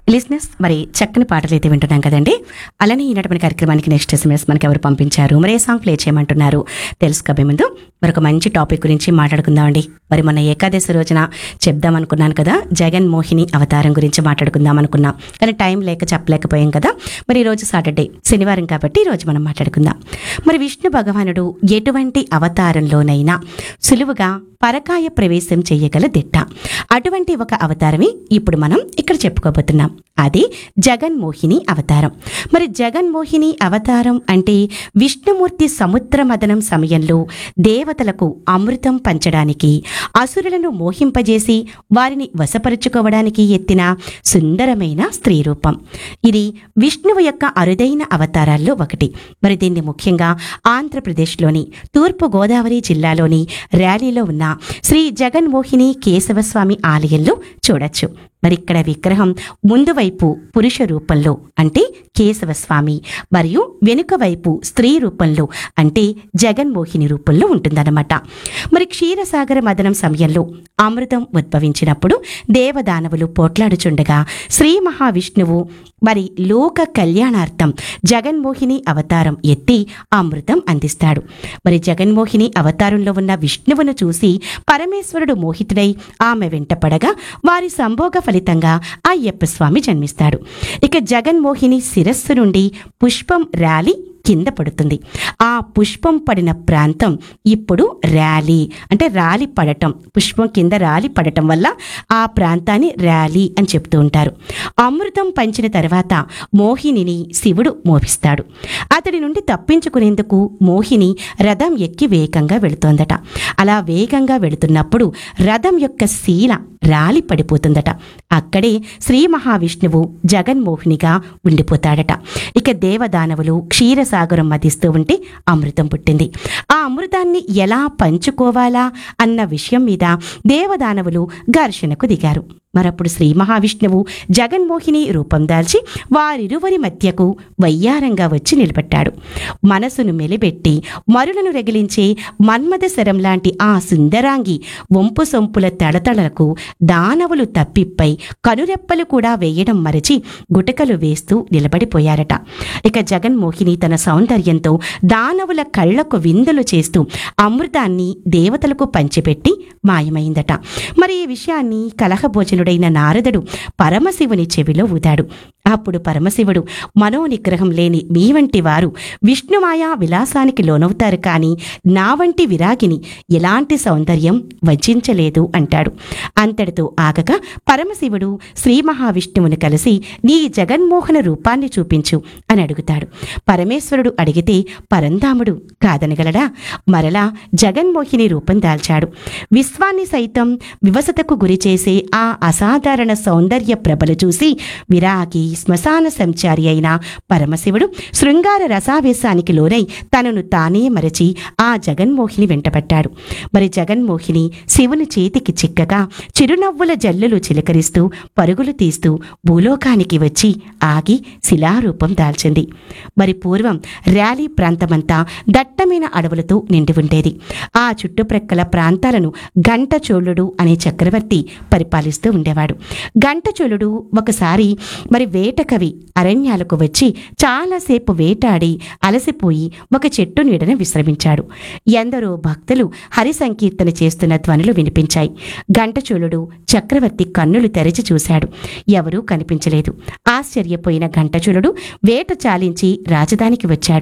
లిజినెస్ మరి చక్కని పాటలు అయితే వింటున్నాం కదండి అలానే ఈనాటి కార్యక్రమానికి నెక్స్ట్ ఎస్ఎంఎస్ మనకి ఎవరు పంపించారు మరి ఏ సాంగ్ ప్లే చేయమంటున్నారు తెలుసుకోబే ముందు మరొక మంచి టాపిక్ గురించి మాట్లాడుకుందామండి మరి మొన్న ఏకాదశి రోజున చెప్దాం అనుకున్నాను కదా జగన్ మోహిని అవతారం గురించి మాట్లాడుకుందాం అనుకున్నాం కానీ టైం లేక చెప్పలేకపోయాం కదా మరి ఈ రోజు సాటర్డే శనివారం కాబట్టి ఈ రోజు మనం మాట్లాడుకుందాం మరి విష్ణు భగవానుడు ఎటువంటి అవతారంలోనైనా సులువుగా పరకాయ ప్రవేశం చేయగల దిట్ట అటువంటి ఒక అవతారమే ఇప్పుడు మనం ఇక్కడ చెప్పుకోబోతున్నాం అది జగన్మోహిని అవతారం మరి జగన్మోహిని అవతారం అంటే విష్ణుమూర్తి సముద్ర మదనం సమయంలో దేవతలకు అమృతం పంచడానికి అసురులను మోహింపజేసి వారిని వశపరుచుకోవడానికి ఎత్తిన సుందరమైన స్త్రీ రూపం ఇది విష్ణువు యొక్క అరుదైన అవతారాల్లో ఒకటి మరి దీన్ని ముఖ్యంగా ఆంధ్రప్రదేశ్లోని తూర్పు గోదావరి జిల్లాలోని ర్యాలీలో ఉన్న శ్రీ జగన్మోహిని కేశవస్వామి ఆలయంలో చూడొచ్చు మరి ఇక్కడ విగ్రహం ముందు వైపు పురుష రూపంలో అంటే కేశవస్వామి మరియు వెనుక వైపు స్త్రీ రూపంలో అంటే జగన్మోహిని రూపంలో ఉంటుందన్నమాట మరి క్షీరసాగర మదనం సమయంలో అమృతం ఉద్భవించినప్పుడు దేవదానవులు పోట్లాడుచుండగా శ్రీ మహావిష్ణువు మరి లోక కళ్యాణార్థం జగన్మోహిని అవతారం ఎత్తి అమృతం అందిస్తాడు మరి జగన్మోహిని అవతారంలో ఉన్న విష్ణువును చూసి పరమేశ్వరుడు మోహితుడై ఆమె వెంట పడగా వారి సంభోగ ఫలితంగా అయ్యప్ప స్వామి జన్మిస్తాడు ఇక జగన్మోహిని శిరస్సు నుండి పుష్పం ర్యాలీ కింద పడుతుంది ఆ పుష్పం పడిన ప్రాంతం ఇప్పుడు ర్యాలీ అంటే రాలి పడటం పుష్పం కింద రాలి పడటం వల్ల ఆ ప్రాంతాన్ని ర్యాలీ అని చెప్తూ ఉంటారు అమృతం పంచిన తర్వాత మోహినిని శివుడు మోపిస్తాడు అతడి నుండి తప్పించుకునేందుకు మోహిని రథం ఎక్కి వేగంగా వెళుతోందట అలా వేగంగా వెళుతున్నప్పుడు రథం యొక్క శీల రాలి పడిపోతుందట అక్కడే శ్రీ మహావిష్ణువు జగన్మోహినిగా ఉండిపోతాడట ఇక దేవదానవులు క్షీరసాగరం మదిస్తూ ఉంటే అమృతం పుట్టింది ఆ అమృతాన్ని ఎలా పంచుకోవాలా అన్న విషయం మీద దేవదానవులు ఘర్షణకు దిగారు మరప్పుడు శ్రీ మహావిష్ణువు జగన్మోహిని రూపం దాల్చి వారిరువరి మధ్యకు వయ్యారంగా వచ్చి నిలబెట్టాడు మనసును మెలిబెట్టి మరులను రగిలించే మన్మథ శరం లాంటి ఆ సుందరాంగి వంపు సొంపుల తడతడలకు దానవులు తప్పిప్పై కనురెప్పలు కూడా వేయడం మరచి గుటకలు వేస్తూ నిలబడిపోయారట ఇక జగన్మోహిని తన సౌందర్యంతో దానవుల కళ్లకు విందులు చేస్తూ అమృతాన్ని దేవతలకు పంచిపెట్టి మాయమైందట మరి ఈ విషయాన్ని కలహభోజనుడైన నారదుడు పరమశివుని చెవిలో ఊదాడు అప్పుడు పరమశివుడు మనోనిగ్రహం లేని మీ వంటి వారు విష్ణుమాయా విలాసానికి లోనవుతారు కానీ నా వంటి విరాగిని ఎలాంటి సౌందర్యం వచించలేదు అంటాడు అంతటితో ఆగక పరమశివుడు శ్రీ మహావిష్ణువుని కలిసి నీ జగన్మోహన రూపాన్ని చూపించు అని అడుగుతాడు పరమేశ్వరుడు అడిగితే పరంధాముడు కాదనగలడా మరలా జగన్మోహిని రూపం దాల్చాడు విశ్వాన్ని సైతం వివసతకు గురి చేసే ఆ అసాధారణ సౌందర్య ప్రభలు చూసి విరాగి శ్మశాన సంచారి అయిన పరమశివుడు శృంగార రసావేశానికి లోనై తనను తానే మరచి ఆ జగన్మోహిని వెంటబట్టాడు మరి జగన్మోహిని శివుని చేతికి చిక్కగా చిరునవ్వుల జల్లులు చిలకరిస్తూ పరుగులు తీస్తూ భూలోకానికి వచ్చి ఆగి శిలారూపం దాల్చింది మరి పూర్వం ర్యాలీ ప్రాంతమంతా దట్టమైన అడవులతో నిండి ఉండేది ఆ చుట్టుప్రక్కల ప్రాంతాలను గంటచోళుడు అనే చక్రవర్తి పరిపాలిస్తూ ఉండేవాడు గంటచోళుడు ఒకసారి మరి వేటకవి అరణ్యాలకు వచ్చి చాలాసేపు వేటాడి అలసిపోయి ఒక చెట్టు నీడన విశ్రమించాడు ఎందరో భక్తులు హరి సంకీర్తన చేస్తున్న ధ్వనులు వినిపించాయి గంటచోళుడు చక్రవర్తి కన్నులు తెరిచి చూశాడు ఎవరూ కనిపించలేదు ఆశ్చర్యపోయిన గంటచోళుడు వేట చాలించి రాజధానికి వచ్చాడు